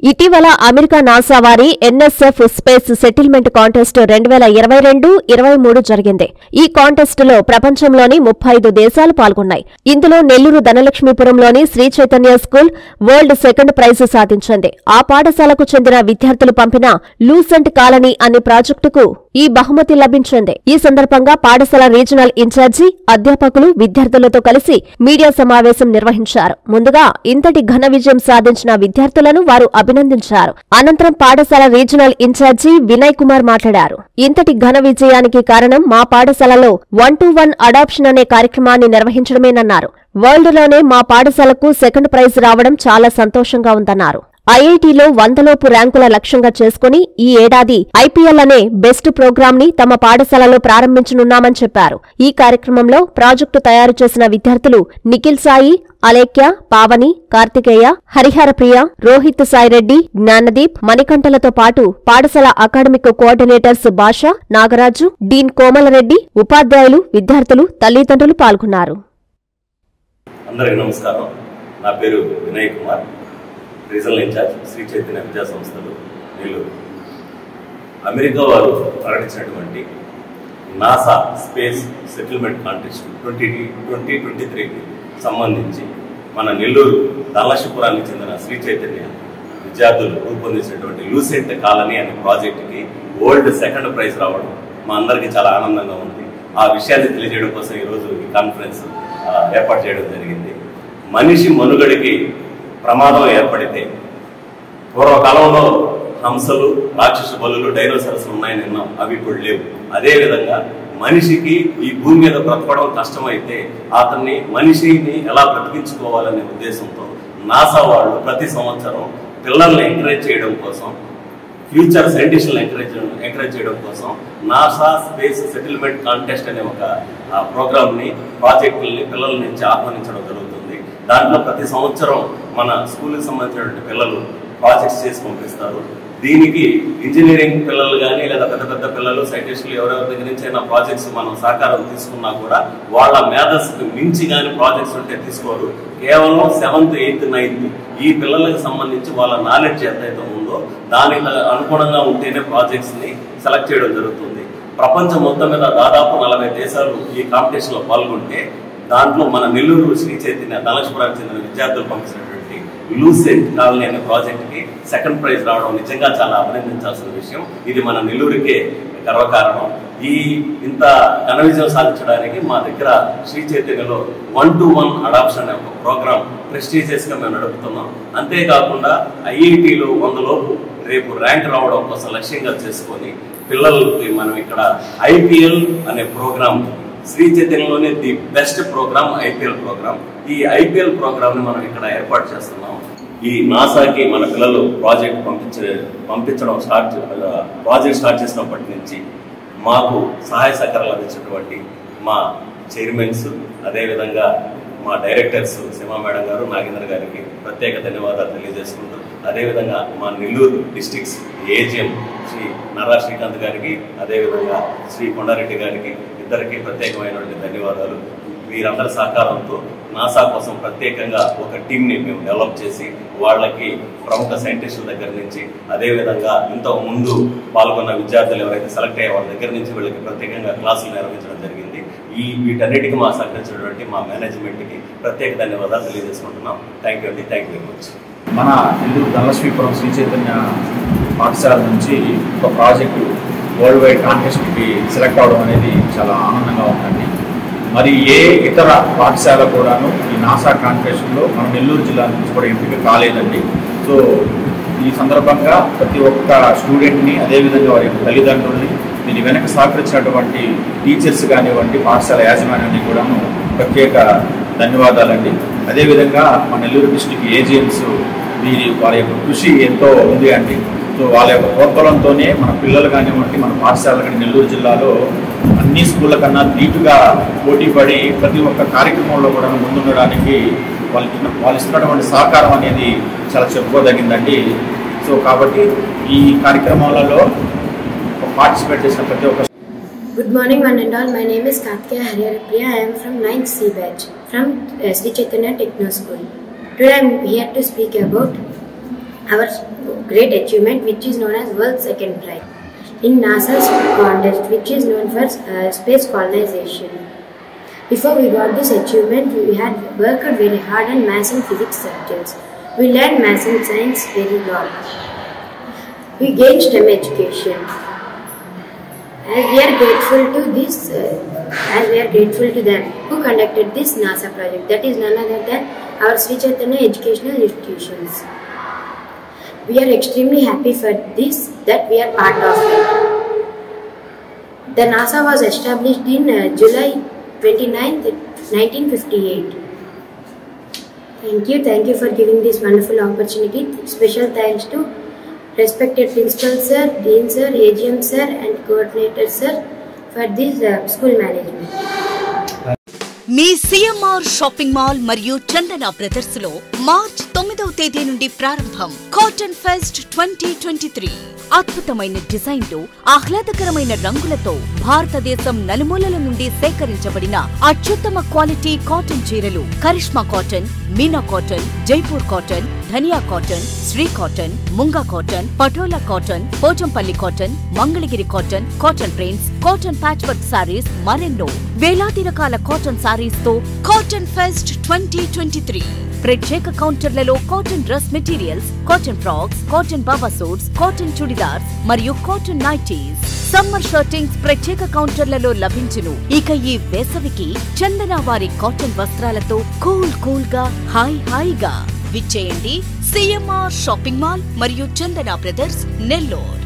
ఇటీవల America NASA వారి NSF space settlement contest రెండు వేల ఇరవై రెండు ఇరవై మూడు జరిగింది ఈ కాంటెస్ట్ లో ప్రపంచంలోని ముప్పై ఐదు దేశాలు పాల్గొన్నాయి ఇందులో నెల్లూరు ధనలక్ష్మీపురంలోని Sri Chaitanya school world second prize సాధించింది ఆ పాఠశాలకు చెందిన విద్యార్థులు పంపిన లూసెంట్ కాలనీ అనే ప్రాజెక్టుకు ఈ బహుమతి లభించింది ఈ సందర్భంగా పాఠశాల రీజనల్ ఇన్ఛార్జి అధ్యాపకులు విద్యార్థులతో కలిసి మీడియా సమావేశం నిర్వహించారు ముందుగా ఇంతటి ఘన విజయం సాధించిన విద్యార్థులను వారు అభినందించారు అనంతరం పాఠశాల రీజనల్ ఇన్ఛార్జి వినయ్ కుమార్ మాట్లాడారు ఇంతటి ఘన విజయానికి కారణం మా పాఠశాలలో వన్ టు వన్ అడాప్షన్ అనే కార్యక్రమాన్ని నిర్వహించడమేనన్నారు వరల్డ్ లోనే మా పాఠశాలకు సెకండ్ ప్రైజ్ రావడం చాలా సంతోషంగా ఉందన్నారు ఐఐటీలో వందలోపు ర్యాంకుల లక్ష్యంగా చేసుకుని ఈ ఏడాది ఐపీఎల్ అనే బెస్ట్ ప్రోగ్రామ్ ని తమ పాఠశాలలో ప్రారంభించనున్నామని చెప్పారు ఈ కార్యక్రమంలో ప్రాజెక్టు తయారు చేసిన విద్యార్థులు నిఖిల్ సాయి అలేఖ్య పావని కార్తికేయ హరిహర ప్రియ రోహిత్ సాయిరెడ్డి జ్ఞానదీప్ మణికంఠలతో పాటు పాఠశాల అకాడమిక్ కోఆర్డినేటర్స్ భాష నాగరాజు డీన్ కోమలరెడ్డి ఉపాధ్యాయులు విద్యార్థులు తల్లిదండ్రులు పాల్గొన్నారు అందరికీ నమస్కారం నా పేరు వినయ్ కుమార్ రీజనల్ ఇన్ఛార్జ్ శ్రీ చైతన్య విద్యా సంస్థలు నెల్లూరు అమెరికా వారు ప్రకటించినటువంటి NASA space settlement contest twenty twenty twenty త్రీకి సంబంధించి మన నెల్లూరు ధనలక్ష్మీపురానికి చెందిన శ్రీ చైతన్య విద్యార్థులు రూపొందించినటువంటి లూసెంట్ కాలనీ అనే ప్రాజెక్టుకి వరల్డ్ సెకండ్ ప్రైజ్ రావడం మా అందరికీ చాలా ఆనందంగా ఉంది ఆ విషయాన్ని తెలియజేయడం కోసం ఈరోజు ఈ కాన్ఫరెన్స్ ఆ, ఏర్పాటు చేయడం జరిగింది మనిషి మనుగడికి ప్రమాదం ఏర్పడితే పూర్వకాలంలో హంసలు రాక్షస బలులు డైనోసార్స్ ఉన్నాయని విన్నాం అవి ఇప్పుడు లేవు అదేవిధంగా మనిషికి ఈ భూమి మీద బ్రతకడం కష్టమైతే అతన్ని మనిషిని ఎలా బ్రతికించుకోవాలనే ఉద్దేశంతో నాసా వాళ్ళు ప్రతి సంవత్సరం పిల్లల్ని ఎంకరేజ్ చేయడం కోసం ఫ్యూచర్ సైంటిస్టులను ఎంకరేజ్ ఎంకరేజ్ చేయడం కోసం నాసా స్పేస్ సెటిల్మెంట్ కాంటెస్ట్ అనే ఒక ప్రోగ్రామ్ ని ప్రాజెక్టుల్ని పిల్లల నుంచి ఆహ్వానించడం జరుగుతుంది దాంట్లో ప్రతి సంవత్సరం మన స్కూల్కి సంబంధించినటువంటి పిల్లలు ప్రాజెక్ట్స్ చేసి పంపిస్తారు దీనికి ఇంజనీరింగ్ పిల్లలు కానీ లేదా పెద్ద పెద్ద పిల్లలు సైంటిస్టులు ఎవరెవరి దగ్గర నుంచి అయినా ప్రాజెక్ట్స్ మనం సహకారం తీసుకున్నా కూడా వాళ్ళ మేధస్సుకు మించి కానీ ప్రాజెక్ట్స్ ఉంటే తీసుకోరు కేవలం సెవెంత్ ఎయిత్ నైన్త్ ఈ పిల్లలకు సంబంధించి వాళ్ళ నాలెడ్జ్ ఎంతైతే ఉందో దానికి అనుగుణంగా ఉంటేనే ప్రాజెక్ట్స్ ని సెలెక్ట్ చేయడం జరుగుతుంది ప్రపంచం మొత్తం మీద దాదాపు నలభై దేశాలు ఈ కాంపిటీషన్ లో పాల్గొంటే దాంట్లో మన నెల్లూరు శ్రీ చైతన్య ధనలక్ష్మరానికి చెందిన విద్యార్థులు పంపించినటువంటి లూసెంట్ కాలనీ అనే ప్రాజెక్ట్ కి సెకండ్ ప్రైజ్ రావడం నిజంగా చాలా అభినందించాల్సిన విషయం ఇది మన నెల్లూరుకే గర్వకారణం ఈ ఇంత ఘన విజయం సాధించడానికి మా దగ్గర శ్రీ చైతన్యలో వన్ టు వన్ అడాప్షన్ అనే ఒక ప్రోగ్రామ్ ప్రెస్టీజియస్ గా మేము నడుపుతున్నాం అంతేకాకుండా ఐఐటిలో వందలోపు రేపు ర్యాంక్ రావడం కోసం లక్ష్యంగా చేసుకొని పిల్లలకి మనం ఇక్కడ ఐపీఎల్ అనే ప్రోగ్రామ్ శ్రీ చైతన్యలోనే the best programme IPL programme ఈ ఐపీఎల్ ప్రోగ్రామ్ ని మనం ఇక్కడ ఏర్పాటు చేస్తున్నాం ఈ నాసాకి మన పిల్లలు ప్రాజెక్ట్ పంపించే పంపించడం స్టార్ట్ చే- ప్రాజెక్ట్ స్టార్ట్ చేసినప్పటి నుంచి మాకు సహాయ సహకారాలు అందించినటువంటి మా చైర్మన్స్ అదేవిధంగా మా డైరెక్టర్స్ సీమా మేడం గారు నాగేంద్ర గారికి ప్రత్యేక ధన్యవాదాలు తెలియజేసుకుంటూ అదేవిధంగా మా నెల్లూరు డిస్టిక్స్ ఏజిఎం శ్రీ నారా శ్రీకాంత్ గారికి అదేవిధంగా శ్రీ కొండారెడ్డి గారికి ఇద్దరికి ప్రత్యేకమైనటువంటి ధన్యవాదాలు వీరందరి సహకారంతో నాసా కోసం ప్రత్యేకంగా ఒక టీంని మేము డెవలప్ చేసి వాళ్ళకి ప్రముఖ సైంటిస్టుల దగ్గర నుంచి అదేవిధంగా ఇంతకు ముందు పాల్గొన్న విద్యార్థులు ఎవరైతే సెలెక్ట్ అయ్యే వాళ్ళ దగ్గర నుంచి వీళ్ళకి ప్రత్యేకంగా క్లాసులు నిర్వహించడం జరిగింది ఈ వీటన్నిటికీ మా సహకరించినటువంటి మా మేనేజ్మెంట్కి ప్రత్యేక ధన్యవాదాలు తెలియజేసుకుంటున్నాం థ్యాంక్ యూ అండి థ్యాంక్ యూ వెరీ మచ్ మన నెల్లూరు ధనలక్ష్మీపురం శ్రీ చైతన్య పాఠశాల నుంచి ఒక ప్రాజెక్టు వరల్డ్ వైడ్ కాంటెస్ట్కి సెలెక్ట్ అవడం అనేది చాలా ఆనందంగా ఉందండి మరి ఏ ఇతర పాఠశాల కూడాను ఈ నాసా కాంటెస్ట్లో మన నెల్లూరు జిల్లా నుంచి కూడా ఎంపిక కాలేదండి సో ఈ సందర్భంగా ప్రతి ఒక్క స్టూడెంట్ని అదేవిధంగా వారి యొక్క తల్లిదండ్రుల్ని దీని వెనక సహకరించినటువంటి టీచర్స్ కానివ్వండి పాఠశాల యాజమాన్యాన్ని కూడాను ప్రత్యేక ధన్యవాదాలండి అదేవిధంగా మన నెల్లూరు డిస్టిక్ ఏజెంట్స్ వీరి వారి యొక్క కృషి ఎంతో ఉంది అండి సో వాళ్ళ యొక్క ప్రోత్బలంతోనే మన పిల్లలు కానివ్వండి మన పాఠశాల కానీ నెల్లూరు జిల్లాలో అన్ని స్కూళ్ళ కన్నా ధీటుగా పోటీ పడి ప్రతి ఒక్క కార్యక్రమంలో కూడా ముందుండడానికి వాళ్ళు ఇచ్చిన- వాళ్ళు ఇస్తున్నటువంటి సహకారం అనేది చాలా చెప్పుకోదగిందండి సో కాబట్టి ఈ కార్యక్రమాలలో పార్టిసిపేట్ చేసిన ప్రతి ఒక్క Good morning, one and all. My name is Karthikeya Hariyarapriya. I am from 9th C batch from uh, Sri Chaitanya Techno School. Today I am here to speak about our great achievement which is known as world second prize in NASA's contest which is known for uh, space colonization. Before we got this achievement, we had worked very hard on maths and physics subjects. We learned maths and science very well. We gained STEM education. As we are grateful to this, uh, as we are grateful to them who conducted this NASA project, that is none other than our Sri Chaitanya educational institutions. We are extremely happy for this that we are part of it. The NASA was established in uh, July 29th, 1958. Thank you, thank you for giving this wonderful opportunity. Special thanks to respected principal sir, dean sir, AGM sir, and coordinator sir for this uh, school management. మీ CMR shopping mall మరియు Chandana brothers లో March తొమ్మిదవ తేదీ నుండి ప్రారంభం cotton fest twenty twenty three అద్భుతమైన డిజైన్లు ఆహ్లాదకరమైన రంగులతో భారతదేశం నలుమూలల నుండి సేకరించబడిన అత్యుత్తమ క్వాలిటీ కాటన్ చీరలు Karishma cotton Meena cotton Jaipur cotton Dhaniya cotton Sri cotton Munga cotton Patola cotton Pochampally cotton Mangalagiri cotton cotton prints cotton patch work saris మరెన్నో వేలాది రకాల కాటన్ సారీస్ తో cotton fest twenty twenty three ప్రత్యేక కౌంటర్లలో cotton dress materials cotton frocks cotton baba suits cotton churidars మరియు cotton nighties summer shirtings ప్రత్యేక కౌంటర్లలో లభించును ఇక ఈ వేసవికి చందన వారి కాటన్ వస్త్రాలతో కూల్ కూల్ గా హాయ్ హాయిగా విచ్చేయండి సిఎంఆర్ షాపింగ్ మాల్ మరియు చందన బ్రదర్స్ నెల్లూరు